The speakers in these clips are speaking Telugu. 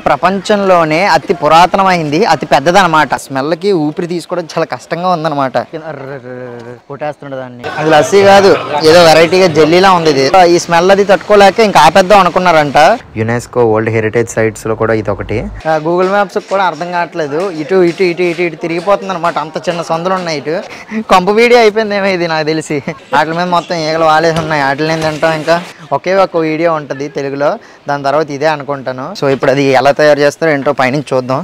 ప్రపంచంలోనే అతి పురాతనమైంది అతి పెద్దదన్నమాట స్మెల్కి ఊపిరి తీసుకోవడం చాలా కష్టంగా ఉందన్నమాట కొట్టేస్తుండే దాన్ని అది లస్సీ కాదు ఏదో వెరైటీగా జెల్లీలా ఉంది ఇది ఈ స్మెల్ అది తట్టుకోలేక ఇంకా ఆపేద్దాం అనుకున్నారంట యునెస్కో వరల్డ్ హెరిటేజ్ సైట్స్ లో కూడా ఇది ఒకటి గూగుల్ మ్యాప్స్ కూడా అర్థం కావట్లేదు ఇటు ఇటు ఇటు ఇటు ఇటు తిరిగిపోతుంది అనమాట అంత చిన్న సందులు ఉన్నాయి ఇటు కొంప వీడియో అయిపోయింది ఏమో ఇది నాకు తెలిసి వాటి మీద మొత్తం ఈగలు వాలేసి ఉన్నాయి వాటిని తింటాం ఇంకా ఒకే ఒక వీడియో ఉంటుంది తెలుగులో దాని తర్వాత ఇదే అనుకుంటాను సో ఇప్పుడు అది ఎలా తయారు చేస్తారో ఏంటో పైనుంచి చూద్దాం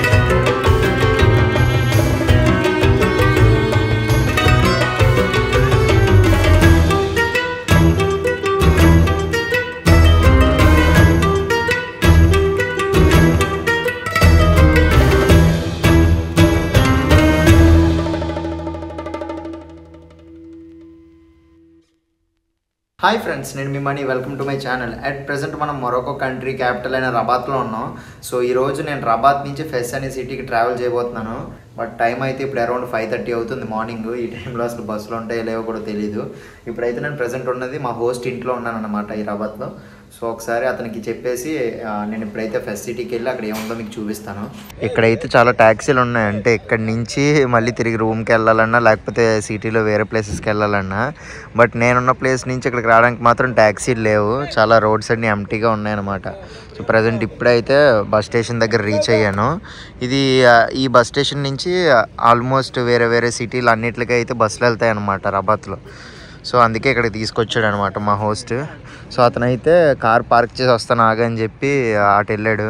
హాయ్ ఫ్రెండ్స్ నేను మీ Mani welcome to my channel at present మనం మరొక కంట్రీ క్యాపిటల్ అయిన రబాత్లో ఉన్నాం సో ఈ రోజు నేను రబాత్ నుంచి ఫెస్ అనే సిటీకి ట్రావెల్ చేయబోతున్నాను బట్ టైం అయితే ఇప్పుడు అరౌండ్ ఫైవ్ థర్టీ అవుతుంది మార్నింగ్ ఈ టైంలో అసలు బస్సులు ఉంటాయో లేవో కూడా తెలియదు ఇప్పుడైతే నేను ప్రెసెంట్ ఉన్నది మా హోస్ట్ ఇంట్లో ఉన్నాను అనమాట ఈ రబాత్లో సో ఒకసారి అతనికి చెప్పేసి ఆ, నేను ఇప్పుడైతే ఫెస్ సిటీకి వెళ్ళి అక్కడ ఏముందో మీకు చూపిస్తాను ఇక్కడైతే చాలా ట్యాక్సీలు ఉన్నాయి అంటే ఇక్కడ నుంచి మళ్ళీ తిరిగి రూమ్కి వెళ్ళాలన్నా లేకపోతే సిటీలో వేరే ప్లేసెస్కి వెళ్ళాలన్నా బట్ నేనున్న ప్లేస్ నుంచి ఇక్కడికి రావడానికి మాత్రం ట్యాక్సీలు లేవు చాలా రోడ్స్ అన్ని ఎంటీగా ఉన్నాయన్నమాట సో ప్రజెంట్ ఇప్పుడైతే బస్ స్టేషన్ దగ్గర రీచ్ అయ్యాను ఇది ఆ, ఈ బస్ స్టేషన్ నుంచి ఆల్మోస్ట్ వేరే వేరే సిటీలు అన్నిటికీ అయితే బస్సులు వెళ్తాయి అన్నమాట రబాత్లో సో అందుకే ఇక్కడ తీసుకొచ్చాడు అనమాట మా హోస్ట్ సో అతనైతే కార్ పార్క్ చేసి వస్తాను ఆగని చెప్పి అటు వెళ్ళాడు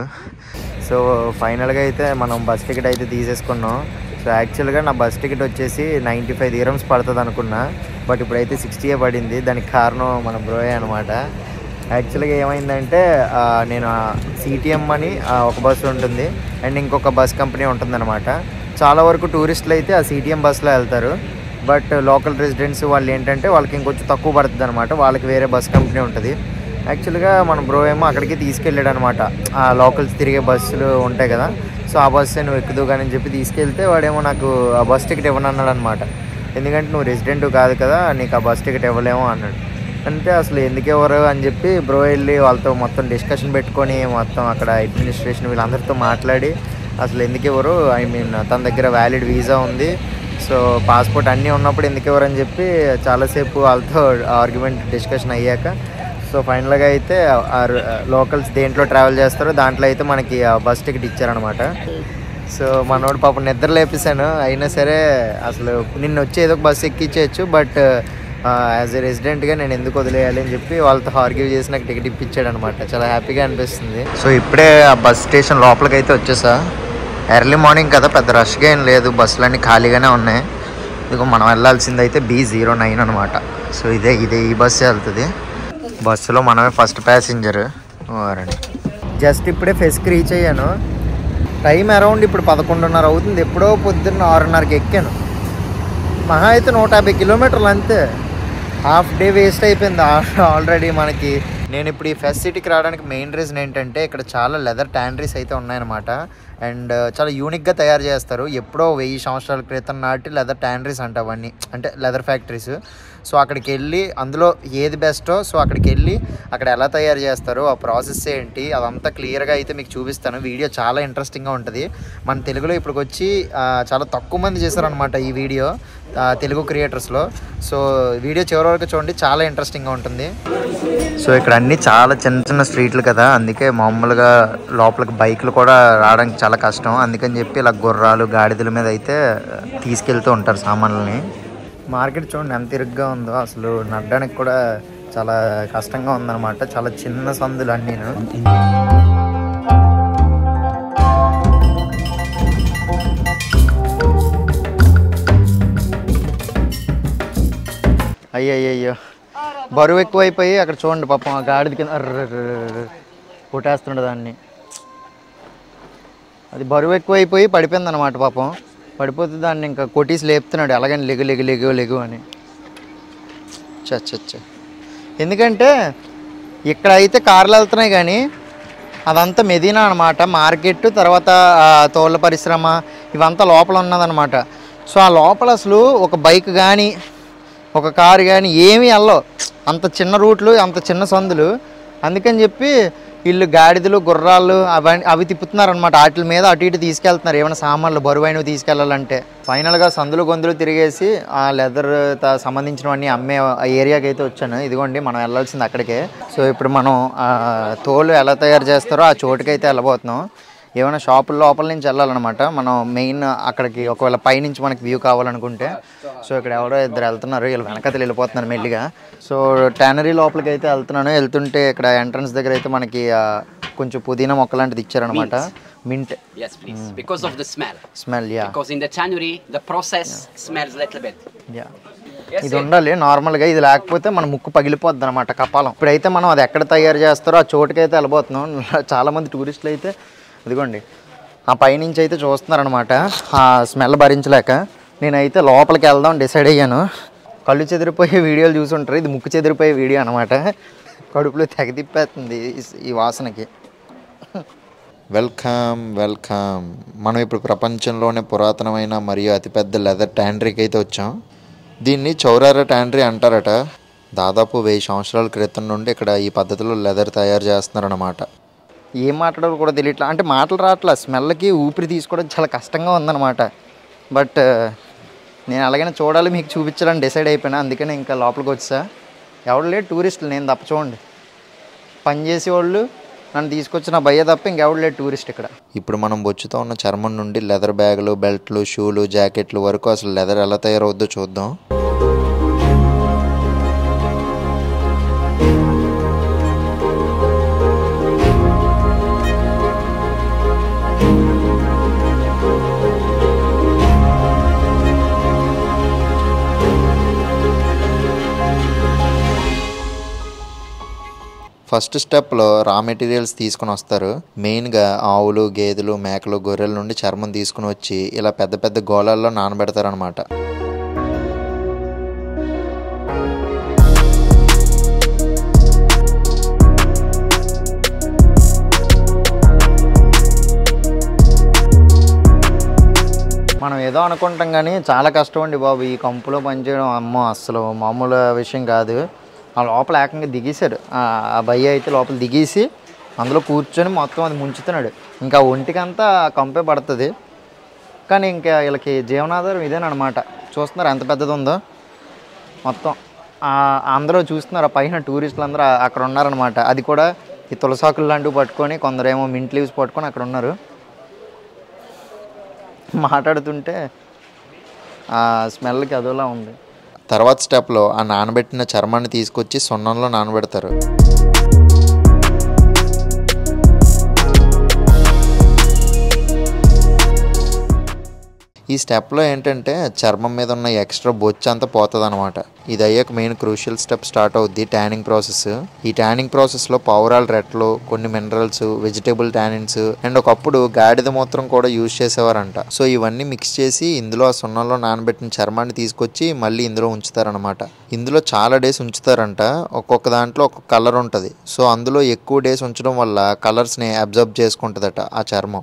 సో ఫైనల్గా అయితే మనం బస్ టికెట్ అయితే తీసేసుకున్నాం సో యాక్చువల్గా నా బస్ టికెట్ వచ్చేసి నైంటీ ఫైవ్ దిరమ్స్ పడుతుంది అనుకున్నా బట్ ఇప్పుడైతే సిక్స్టీయే పడింది దానికి కారణం మన బ్రోయే అనమాట యాక్చువల్గా ఏమైందంటే ఆ, నేను సిటిఎం అని ఆ, ఒక బస్సు ఉంటుంది అండ్ ఇంకొక బస్ కంపెనీ ఉంటుందన్నమాట చాలా వరకు టూరిస్టులు అయితే ఆ సిటిఎం బస్సులో వెళ్తారు బట్ లోకల్ రెసిడెంట్స్ వాళ్ళు ఏంటంటే వాళ్ళకి ఇంకొంచెం తక్కువ పడుతుంది అనమాట వాళ్ళకి వేరే బస్ కంపెనీ ఉంటుంది యాక్చువల్గా మన బ్రో ఏమో అక్కడికి తీసుకెళ్ళాడు అనమాట ఆ లోకల్స్ తిరిగే బస్సులు ఉంటాయి కదా సో ఆ బస్సు నువ్వు ఎక్కుదు కానీ అని చెప్పి తీసుకెళ్తే వాడేమో నాకు ఆ బస్ టికెట్ ఇవ్వనన్నాడు అనమాట ఎందుకంటే నువ్వు రెసిడెంట్ కాదు కదా నీకు ఆ బస్ టికెట్ ఇవ్వలేమో అన్నాడు అంటే అసలు ఎందుకు ఎవరు అని చెప్పి బ్రో వెళ్ళి వాళ్ళతో మొత్తం డిస్కషన్ పెట్టుకొని మొత్తం అక్కడ అడ్మినిస్ట్రేషన్ వీళ్ళందరితో మాట్లాడి అసలు ఎందుకు ఎవరు ఐ మీన్ తన దగ్గర వ్యాలిడ్ వీసా ఉంది సో పాస్పోర్ట్ అన్నీ ఉన్నప్పుడు ఎందుకు ఎవరు అని చెప్పి చాలాసేపు వాళ్ళతో ఆర్గ్యుమెంట్ డిస్కషన్ అయ్యాక సో ఫైనల్గా అయితే లోకల్స్ దేంట్లో ట్రావెల్ చేస్తారో దాంట్లో అయితే మనకి ఆ బస్ టికెట్ ఇచ్చారనమాట సో మనోడు పాపం నిద్ర లేపేశాను అయినా సరే అసలు నిన్న వచ్చి ఏదో ఒక బస్సు ఎక్కించేయచ్చు బట్ యాజ్ ఎ రెసిడెంట్గా నేను ఎందుకు వదిలేయాలి అని చెప్పి వాళ్ళతో ఆర్గ్యూ చేసి నాకు టికెట్ ఇప్పించాడు అనమాట చాలా హ్యాపీగా అనిపిస్తుంది సో ఇప్పుడే ఆ బస్ స్టేషన్ లోపలికి అయితే వచ్చేసా ఎర్లీ మార్నింగ్ కదా పెద్ద రష్గా ఏం లేదు బస్సులన్నీ ఖాళీగానే ఉన్నాయి ఇదిగో మనం వెళ్ళాల్సింది అయితే బీ జీరో నైన్ అనమాట సో ఇదే ఇదే ఈ బస్సే వెళ్తుంది బస్సులో మనమే ఫస్ట్ ప్యాసింజర్ వారండి జస్ట్ ఇప్పుడే ఫెస్కి రీచ్ అయ్యాను టైం అరౌండ్ ఇప్పుడు పదకొండున్నర అవుతుంది ఎప్పుడో పొద్దున్న ఆరున్నరకి ఎక్కాను మహా అయితే నూట యాభై కిలోమీటర్లు అంతే హాఫ్ డే వేస్ట్ అయిపోయింది ఆల్రెడీ మనకి నేను ఇప్పుడు ఈ ఫెస్ట్ సిటీకి రావడానికి మెయిన్ రీజన్ ఏంటంటే ఇక్కడ చాలా లెదర్ ట్యాండరీస్ అయితే ఉన్నాయన్నమాట అండ్ చాలా యూనిక్గా తయారు చేస్తారు ఎప్పుడో వెయ్యి సంవత్సరాల క్రితం నాటి లెదర్ ట్యాండరీస్ అంట అవన్నీ అంటే లెదర్ ఫ్యాక్టరీస్ సో అక్కడికి వెళ్ళి అందులో ఏది బెస్టో సో అక్కడికి వెళ్ళి అక్కడ ఎలా తయారు చేస్తారో ఆ ప్రాసెస్ ఏంటి అదంతా క్లియర్గా అయితే మీకు చూపిస్తాను వీడియో చాలా ఇంట్రెస్టింగ్గా ఉంటుంది మన తెలుగులో ఇప్పటికి వచ్చి ఆ, చాలా తక్కువ మంది చేశారనమాట ఈ వీడియో ఆ, తెలుగు క్రియేటర్స్లో సో వీడియో చివరి వరకు చూడండి చాలా ఇంట్రెస్టింగ్గా ఉంటుంది సో ఇక్కడ అన్ని చాలా చిన్న చిన్న స్ట్రీట్లు కదా అందుకే మామూలుగా లోపలికి బైకులు కూడా రావడానికి చాలా కష్టం అందుకని చెప్పి ఇలా గుర్రాలు గాడిదల మీద అయితే తీసుకెళ్తూ ఉంటారు సామాన్లని మార్కెట్ చూడండి ఎంత ఇరుగ్గా ఉందో అసలు నడడానికి కూడా చాలా కష్టంగా ఉందన్నమాట చాలా చిన్న సందులు అన్నీను అయ్యయ్యో బరువు ఎక్కువైపోయి అక్కడ చూడండి పాపం ఆ గాడిద కింద అర్రర్రర్రర్ కొట్టేస్తుండే దాన్ని అది బరువు ఎక్కువైపోయి పడిపోయింది అనమాట పాపం పడిపోతే దాన్ని ఇంకా కొట్టేసి లేపుతున్నాడు ఎలాగని లెగు లెగు లెగు లెగు అని చచ్చ ఎందుకంటే ఇక్కడ అయితే కార్లు వెళ్తున్నాయి కానీ అదంతా మెదీనా అనమాట మార్కెట్ తర్వాత ఆ, తోళ్ళ పరిశ్రమ ఇవంతా లోపల ఉన్నదన్నమాట సో ఆ లోపల అసలు ఒక బైక్ కానీ ఒక కారు కానీ ఏమీ వెళ్ళవు అంత చిన్న రూట్లు అంత చిన్న సందులు అందుకని చెప్పి వీళ్ళు గాడిదలు గుర్రాలు అవి అవి తిప్పుతున్నారు అనమాట వాటి మీద అటు ఇటు తీసుకెళ్తున్నారు ఏమైనా సామాన్లు బరువైనవి తీసుకెళ్ళాలంటే ఫైనల్గా సందులు గొంతులు తిరిగేసి ఆ లెదర్ సంబంధించినవన్నీ అమ్మే ఏరియాకి అయితే వచ్చాను ఇదిగోండి మనం వెళ్ళాల్సింది అక్కడికే సో ఇప్పుడు మనం ఆ తోలు ఎలా తయారు చేస్తారో ఆ చోటుకైతే వెళ్ళబోతున్నాం ఏమైనా షాపుల లోపల నుంచి వెళ్ళాలన్నమాట మనం మెయిన్ అక్కడికి ఒకవేళ పైనుంచి మనకి వ్యూ కావాలనుకుంటే సో ఇక్కడ ఎవరో ఇద్దరు వెళ్తున్నారు వీళ్ళు వెనకతలు వెళ్ళిపోతున్నారు మెల్లిగా సో ట్యానరీ లోపలికి అయితే వెళ్తున్నాను వెళ్తుంటే ఇక్కడ ఎంట్రన్స్ దగ్గర అయితే మనకి ఆ, కొంచెం పుదీనా మొక్క లాంటిది ఇచ్చారనమాట mint Yes, please. Because of the smell. Smell yeah Because in the tannery, the process smells a little bit. Yeah ఇది ఉండాలి నార్మల్గా ఇది లేకపోతే మన ముక్కు పగిలిపోద్ది అనమాట కపాలం ఇప్పుడైతే మనం అది ఎక్కడ తయారు చేస్తారో ఆ చోటుకైతే వెళ్ళబోతున్నాం చాలామంది టూరిస్టులు అయితే ఇదిగోండి ఆ పైనుంచి అయితే చూస్తున్నారనమాట ఆ స్మెల్ భరించలేక నేనైతే లోపలికి వెళ్దాం డిసైడ్ అయ్యాను కళ్ళు చెదిరిపోయే వీడియోలు చూసుంటారు ఇది ముక్కు చెదిరిపోయే వీడియో అనమాట కడుపులో తెగ తిప్పేస్తుంది ఈ- ఈ వాసనకి వెల్కమ్ వెల్కమ్ మనం ఇప్పుడు ప్రపంచంలోనే పురాతనమైన మరియు అతిపెద్ద లెదర్ ట్యాండ్రీకి అయితే వచ్చాం దీన్ని చౌరార ట్యాండ్రీ అంటారట దాదాపు వెయ్యి సంవత్సరాల క్రితం నుండి ఇక్కడ ఈ పద్ధతిలో లెదర్ తయారు చేస్తున్నారన్నమాట ఏం మాట్లాడాలో కూడా తెలియట్లా అంటే మాటలు రావట్లా స్మెల్కి ఊపిరి తీసుకోవడం చాలా కష్టంగా ఉందన్నమాట బట్ నేను అలాగైనా చూడాలి మీకు చూపించాలని డిసైడ్ అయిపోయినా అందుకని ఇంకా లోపలికి వచ్చా ఎవడు లేడు టూరిస్టులు నేను తప్ప చూడండి పని చేసేవాళ్ళు నన్ను తీసుకొచ్చిన భయ్య తప్ప ఇంకెవడు లేడు టూరిస్ట్ ఇక్కడ ఇప్పుడు మనం బొచ్చుతో ఉన్న చర్మం నుండి లెదర్ బ్యాగులు బెల్ట్లు షూలు జాకెట్లు వరకు అసలు లెదర్ ఎలా తయారవుద్దో చూద్దాం ఫస్ట్ స్టెప్లో రా మెటీరియల్స్ తీసుకుని వస్తారు మెయిన్గా ఆవులు గేదెలు మేకలు గొర్రెల నుండి చర్మం తీసుకుని వచ్చి ఇలా పెద్ద పెద్ద గోళాల్లో నానబెడతారనమాట మనం ఏదో అనుకుంటాం కానీ చాలా కష్టం అండి బాబు ఈ కంపులో పనిచేయడం అమ్మో అస్సలు మామూలు విషయం కాదు ఆ లోపల ఏకంగా దిగేశారు ఆ ఆ భయ్య అయితే లోపల దిగేసి అందులో కూర్చొని మొత్తం అది ముంచుతున్నాడు ఇంకా ఒంటికంతా ఆ కంపే పడుతుంది కానీ ఇంకా వీళ్ళకి జీవనాధారం ఇదేనమాట చూస్తున్నారు ఎంత పెద్దది ఉందో మొత్తం ఆ అందరూ చూస్తున్నారు ఆ పైన టూరిస్టులు అందరూ ఆ- అక్కడ ఉన్నారనమాట అది కూడా ఈ తులసాకులు లాంటివి పట్టుకొని కొందరేమో మింట్ లీవ్స్ పట్టుకొని అక్కడ ఉన్నారు మాట్లాడుతుంటే ఆ స్మెల్కి అదోలా ఉంది తర్వాత స్టెప్లో ఆ నానబెట్టిన చర్మాన్ని తీసుకొచ్చి సున్నంలో నానబెడతారు ఈ స్టెప్లో ఏంటంటే చర్మం మీద ఉన్న ఎక్స్ట్రా బొచ్చు అంతా పోతుంది అనమాట ఇది అయ్యాక మెయిన్ క్రూషియల్ స్టెప్ స్టార్ట్ అవుద్ది ట్యానింగ్ ప్రాసెస్ ఈ ట్యానింగ్ ప్రాసెస్లో పౌరాల్ రెట్లు కొన్ని మినరల్స్ వెజిటేబుల్ టానిన్స్ అండ్ ఒకప్పుడు గాడిద మూత్రం కూడా యూజ్ చేసేవారంట సో ఇవన్నీ మిక్స్ చేసి ఇందులో ఆ సున్నంలో నానబెట్టిన చర్మాన్ని తీసుకొచ్చి మళ్ళీ ఇందులో ఉంచుతారనమాట ఇందులో చాలా డేస్ ఉంచుతారంట ఒక్కొక్క దాంట్లో ఒక్కొక్క కలర్ ఉంటుంది సో అందులో ఎక్కువ డేస్ ఉంచడం వల్ల కలర్స్ని అబ్జర్వ్ చేసుకుంటుందట ఆ చర్మం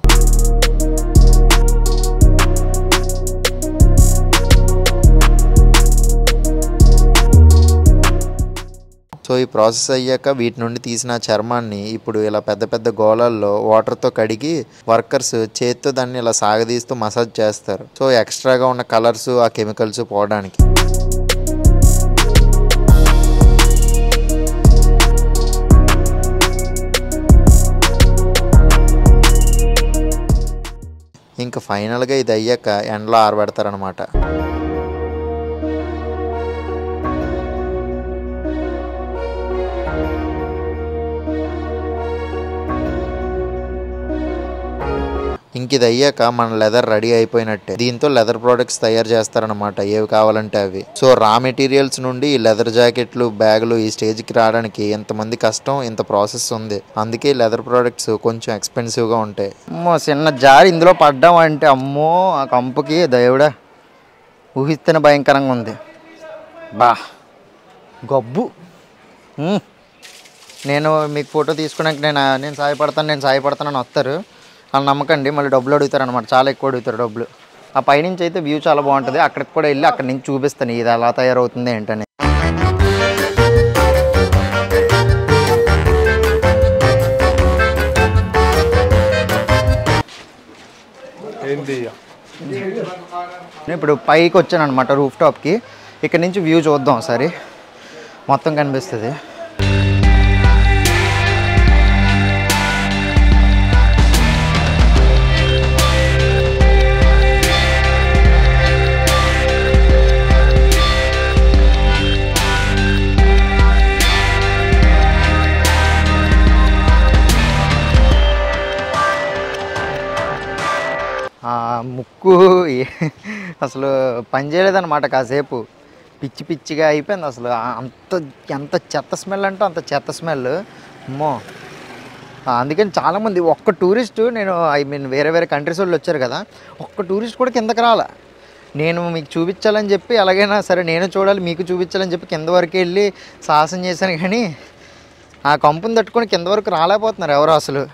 సో ఈ ప్రాసెస్ అయ్యాక వీటి నుండి తీసిన చర్మాన్ని ఇప్పుడు ఇలా పెద్ద పెద్ద గోళాల్లో వాటర్తో కడిగి వర్కర్స్ చేత్తో దాన్ని ఇలా సాగదీస్తూ మసాజ్ చేస్తారు సో ఎక్స్ట్రాగా ఉన్న కలర్స్ ఆ కెమికల్స్ పోవడానికి ఇంకా ఫైనల్గా ఇది అయ్యాక ఎండలో ఆరబెడతారనమాట ఇంక ఇది అయ్యాక మన లెదర్ రెడీ అయిపోయినట్టే దీంతో లెదర్ ప్రోడక్ట్స్ తయారు చేస్తారనమాట ఏవి కావాలంటే అవి సో రా మెటీరియల్స్ నుండి ఈ లెదర్ జాకెట్లు బ్యాగులు ఈ స్టేజ్కి రావడానికి ఎంతమంది కష్టం ఇంత ప్రాసెస్ ఉంది అందుకే లెదర్ ప్రోడక్ట్స్ కొంచెం ఎక్స్పెన్సివ్గా ఉంటాయి అమ్మో చిన్న జారి ఇందులో పడ్డాం అంటే అమ్మో ఆ కంపుకి దేవుడా ఊహిస్తేనే భయంకరంగా ఉంది బా గబ్బు మ్మ్. నేను మీకు ఫోటో తీసుకోవడానికి నేను నేను సాయపడతాను నేను సాయపడతానని వస్తారు వాళ్ళు నమ్మకండి మళ్ళీ డబ్బులు అడుగుతారు అనమాట చాలా ఎక్కువ అడుగుతారు డబ్బులు ఆ పైనుంచి అయితే వ్యూ చాలా బాగుంటుంది అక్కడికి కూడా వెళ్ళి అక్కడి నుంచి చూపిస్తాను ఇది ఎలా తయారవుతుంది ఏంటని ఇప్పుడు పైకి వచ్చాను అనమాట రూఫ్ టాప్కి ఇక్కడ నుంచి వ్యూ చూద్దాం ఒకసారి మొత్తం కనిపిస్తుంది ఆ ముక్కు ఏ- అసలు పని చేయలేదన్నమాట కాసేపు పిచ్చి పిచ్చిగా అయిపోయింది అసలు ఆ- అంత ఎంత చెత్త స్మెల్ అంటే అంత చెత్త స్మెల్ అమ్మో ఆ, అందుకని చాలామంది ఒక్క టూరిస్ట్ నేను ఐ మీన్ వేరే వేరే కంట్రీస్ వాళ్ళు వచ్చారు కదా ఒక్క టూరిస్ట్ కూడా కిందకి రాలా నేను మీకు చూపించాలని చెప్పి ఎలాగైనా సరే నేను చూడాలి మీకు చూపించాలని చెప్పి కింద వరకు వెళ్ళి సాహసం చేశాను కానీ ఆ కంపుని తట్టుకొని కింద వరకు రాలేకపోతున్నారు ఎవరు అసలు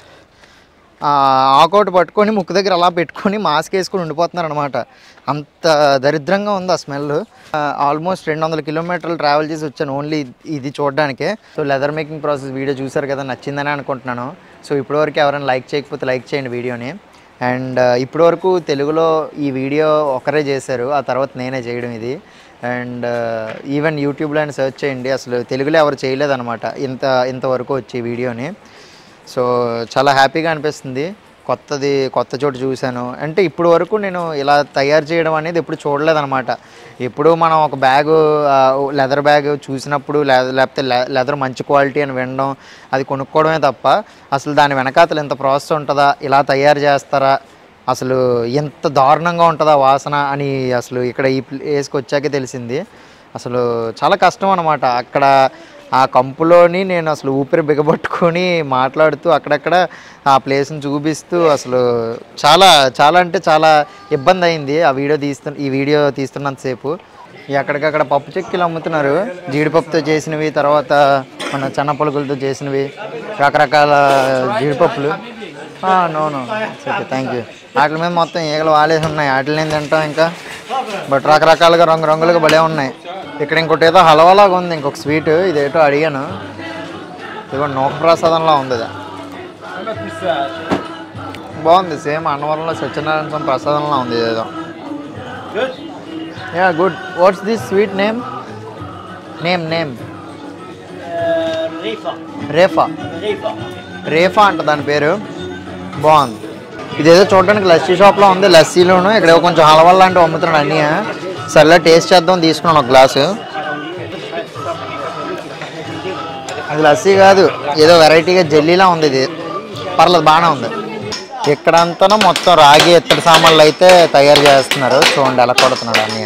ఆ ఆకౌట్ పట్టుకొని ముక్కు దగ్గర అలా పెట్టుకొని మాస్క్ వేసుకొని ఉండిపోతున్నారు అనమాట అంత దరిద్రంగా ఉంది ఆ స్మెల్ ఆల్మోస్ట్ రెండు వందల కిలోమీటర్లు ట్రావెల్ చేసి వచ్చాను ఓన్లీ ఇది చూడడానికే so leather making process video చూసారు కదా నచ్చిందని అనుకుంటున్నాను సో ఇప్పటివరకు ఎవరైనా లైక్ చేయకపోతే లైక్ చేయండి వీడియోని అండ్ ఇప్పటివరకు తెలుగులో ఈ వీడియో ఒకరే చేశారు ఆ తర్వాత నేనే చేయడం ఇది అండ్ ఈవెన్ యూట్యూబ్లో అయినా సెర్చ్ చేయండి అసలు తెలుగులో ఎవరు చేయలేదన్నమాట ఇంత ఇంతవరకు వచ్చి ఈ వీడియోని సో చాలా హ్యాపీగా అనిపిస్తుంది కొత్తది కొత్త చోటు చూశాను అంటే ఇప్పుడు వరకు నేను ఇలా తయారు చేయడం అనేది ఎప్పుడు చూడలేదన్నమాట ఎప్పుడు మనం ఒక బ్యాగ్ లెదర్ బ్యాగ్ చూసినప్పుడు లే- లేకపోతే లెదర్ మంచి క్వాలిటీ అని వినడం అది కొనుక్కోవడమే తప్ప అసలు దాని వెనకాతలు ఎంత ప్రాసెస్ ఉంటుందా ఇలా తయారు చేస్తారా అసలు ఎంత దారుణంగా ఉంటుందా వాసన అని అసలు ఇక్కడ ఈ ప్లేస్కి వచ్చాకే తెలిసింది అసలు చాలా కష్టం అనమాట అక్కడ ఆ కంపులోని నేను అసలు ఊపిరి బిగబట్టుకొని మాట్లాడుతూ అక్కడక్కడ ఆ ప్లేస్ని చూపిస్తూ అసలు చాలా చాలా అంటే చాలా ఇబ్బంది అయింది ఆ వీడియో తీస్తు ఈ వీడియో తీస్తున్నంతసేపు ఎక్కడికక్కడ పప్పు చెక్కీలు అమ్ముతున్నారు జీడిపప్పుతో చేసినవి తర్వాత మన చెన్న పులుకులతో చేసినవి రకరకాల జీడిపప్పులు no no okay thank you వాటి మీద మొత్తం ఈగలు వాలేసి ఉన్నాయి వాటిని ఏం తింటాం ఇంకా బట్ రకరకాలుగా రంగు రంగులుగా భలే ఉన్నాయి ఇక్కడ ఇంకోటి ఏదో హలవాలాగా ఉంది ఇంకొక స్వీట్ ఇదేటో అడిగాను ఇదిగో నూక ప్రసాదంలా ఉంది ఇది బాగుంది సేమ్ అన్నవరంలో సత్యనారాయణ స్వామి ప్రసాదంలా ఉంది ఇదేదో yeah good what's this sweet name name name రేఫా రేఫా అంట దాని పేరు బాగుంది ఇదేదో చూడడానికి లస్సీ షాప్లో ఉంది లస్సీలోను ఇక్కడ ఏవో కొంచెం హలవా లాంటివి అమ్ముతున్నాడు అన్నీ సర్లే టేస్ట్ చేద్దాం తీసుకున్నాను ఒక గ్లాసు అది లస్సీ కాదు ఏదో వెరైటీగా జెల్లీలా ఉంది ఇది పర్లేదు బాగానే ఉంది ఇక్కడంతా మొత్తం రాగి ఎత్తడి సామాన్లు అయితే తయారు చేస్తున్నారు చూడండి ఎలా కొడుతున్నాడు అన్నయ్య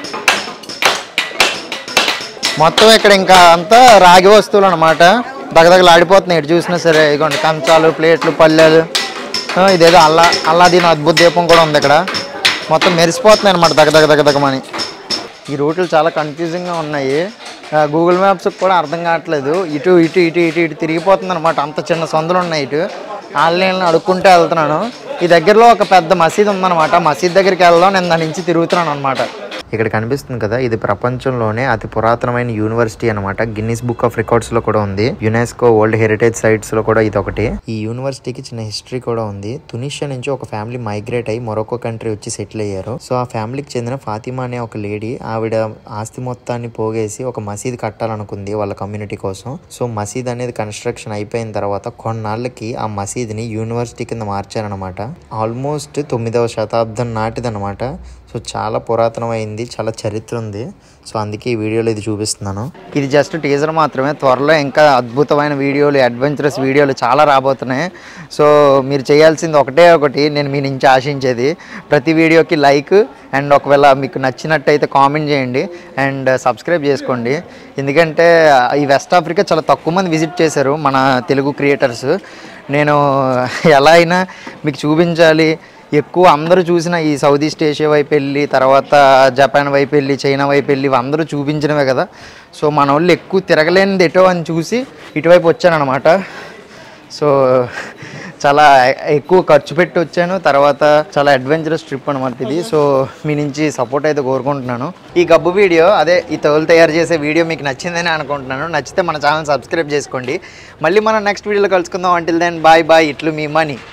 మొత్తం ఇక్కడ ఇంకా అంతా రాగి వస్తువులు అనమాట దగ్గదగలు ఆడిపోతున్నాయి ఎటు చూసినా సరే ఇదిగోండి కంచాలు ప్లేట్లు పల్లెలు ఆ, ఇదేదో అల్లా అల్లాదీన్ అద్భుత దీపం కూడా ఉంది ఇక్కడ మొత్తం మెరిసిపోతున్నాయి అనమాట దగ్గదగ దగ్గదగమని ఈ రూట్లు చాలా కన్ఫ్యూజింగ్గా ఉన్నాయి ఆ, గూగుల్ మ్యాప్స్ కూడా అర్థం కావట్లేదు ఇటు ఇటు ఇటు ఇటు ఇటు తిరిగిపోతుంది అనమాట అంత చిన్న సందులు ఉన్నాయి ఇటు ఆన్లైన్లో అడుక్కుంటే వెళ్తున్నాను ఈ దగ్గరలో ఒక పెద్ద మసీద్ ఉందన్నమాట మసీద్ దగ్గరికి వెళ్దాం నేను దాని నుంచి తిరుగుతున్నాను అనమాట ఇక్కడ కనిపిస్తుంది కదా ఇది ప్రపంచంలోనే అతి పురాతనమైన యూనివర్సిటీ అనమాట గిన్నిస్ బుక్ ఆఫ్ రికార్డ్స్ లో కూడా ఉంది యునెస్కో వరల్డ్ హెరిటేజ్ సైట్స్ లో కూడా ఇది ఒకటి ఈ యూనివర్సిటీకి చిన్న హిస్టరీ కూడా ఉంది తునిషియా నుంచి ఒక ఫ్యామిలీ మైగ్రేట్ అయ్యి మొరొకో కంట్రీ వచ్చి సెటిల్ అయ్యారు సో ఆ ఫ్యామిలీకి చెందిన ఫాతిమా అనే ఒక లేడీ ఆవిడ ఆస్తి మొత్తాన్ని పోగేసి ఒక మసీద్ కట్టాలనుకుంది వాళ్ళ కమ్యూనిటీ కోసం సో మసీద్ అనేది కన్స్ట్రక్షన్ అయిపోయిన తర్వాత కొన్నాళ్ళకి ఆ మసీద్ ని యూనివర్సిటీ కింద మార్చారనమాట ఆల్మోస్ట్ తొమ్మిదవ శతాబ్దం నాటిదన్నమాట సో చాలా పురాతనమైంది చాలా చరిత్ర ఉంది సో అందుకే ఈ వీడియోలో ఇది చూపిస్తున్నాను ఇది జస్ట్ టీజర్ మాత్రమే త్వరలో ఇంకా అద్భుతమైన వీడియోలు అడ్వెంచరస్ వీడియోలు చాలా రాబోతున్నాయి సో మీరు చేయాల్సింది ఒకటే ఒకటి నేను మీ నుంచి ఆశించేది ప్రతి వీడియోకి లైక్ అండ్ ఒకవేళ మీకు నచ్చినట్టయితే కామెంట్ చేయండి అండ్ సబ్స్క్రైబ్ చేసుకోండి ఎందుకంటే ఈ వెస్ట్ ఆఫ్రికా చాలా తక్కువ మంది విజిట్ చేశారు మన తెలుగు క్రియేటర్స్ నేను ఎలా అయినా మీకు చూపించాలి ఎక్కువ అందరూ చూసిన ఈ సౌత్ ఈస్ట్ ఏషియా వైపు వెళ్ళి తర్వాత జపాన్ వైపు వెళ్ళి చైనా వైపు వెళ్ళి ఇవి అందరూ చూపించినవే కదా సో మన వాళ్ళు ఎక్కువ తిరగలేనిది ఎటో అని చూసి ఇటువైపు వచ్చానమాట సో చాలా ఎక్కువ ఖర్చు పెట్టి వచ్చాను తర్వాత చాలా అడ్వెంచరస్ ట్రిప్ అనమాట ఇది సో మీ నుంచి సపోర్ట్ అయితే కోరుకుంటున్నాను ఈ గబ్బు వీడియో అదే ఈ తోలు తయారు చేసే వీడియో మీకు నచ్చిందని అనుకుంటున్నాను నచ్చితే మన ఛానల్ సబ్స్క్రైబ్ చేసుకోండి మళ్ళీ మనం నెక్స్ట్ వీడియోలో కలుసుకుందాం అంటిల్ దెన్ బాయ్ బాయ్ ఇట్లు మీ మనీ